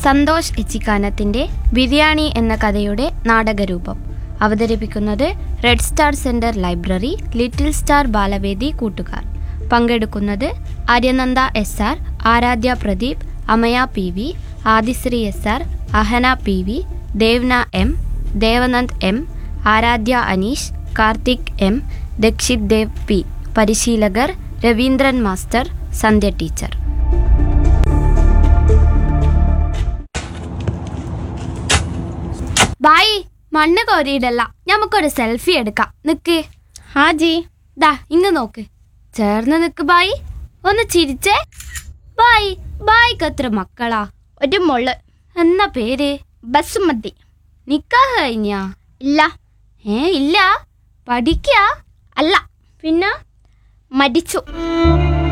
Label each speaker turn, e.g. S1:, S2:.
S1: സന്തോഷ് എച്ചിക്കാനത്തിൻ്റെ ബിരിയാണി എന്ന കഥയുടെ നാടകരൂപം അവതരിപ്പിക്കുന്നത് red star centre library little star ബാലവേദി കൂട്ടുകാർ പങ്കെടുക്കുന്നത് Aryananda S R Aradhya Pradeep Amaya P V Adisree S R Ahana P V Devna M Devanand M Aradhya Aneesh Karthik M Dakshith Dev P പരിശീലകർ രവീന്ദ്രൻ മാസ്റ്റർ സന്ധ്യ ടീച്ചർ ബായി മണ്ണ് കോരിയിടല്ല നമുക്കൊരു സെൽഫി എടുക്കാം നിക്ക്
S2: ഹാജി
S1: ദാ ഇങ്ങ് നോക്ക് ചേർന്ന് നിക്ക് ബായി ഒന്ന് ചിരിച്ചേ ബായി ബായിക്ക് എത്ര മക്കളാ
S2: ഒരു മുള്
S1: എന്നാ പേര്
S2: ബസുമതി
S1: നിക്കാഹ് കഴിഞ്ഞാ
S2: ഇല്ല
S1: ഏ ഇല്ല പഠിക്കാ
S2: അല്ല
S1: പിന്നെ
S2: മരിച്ചു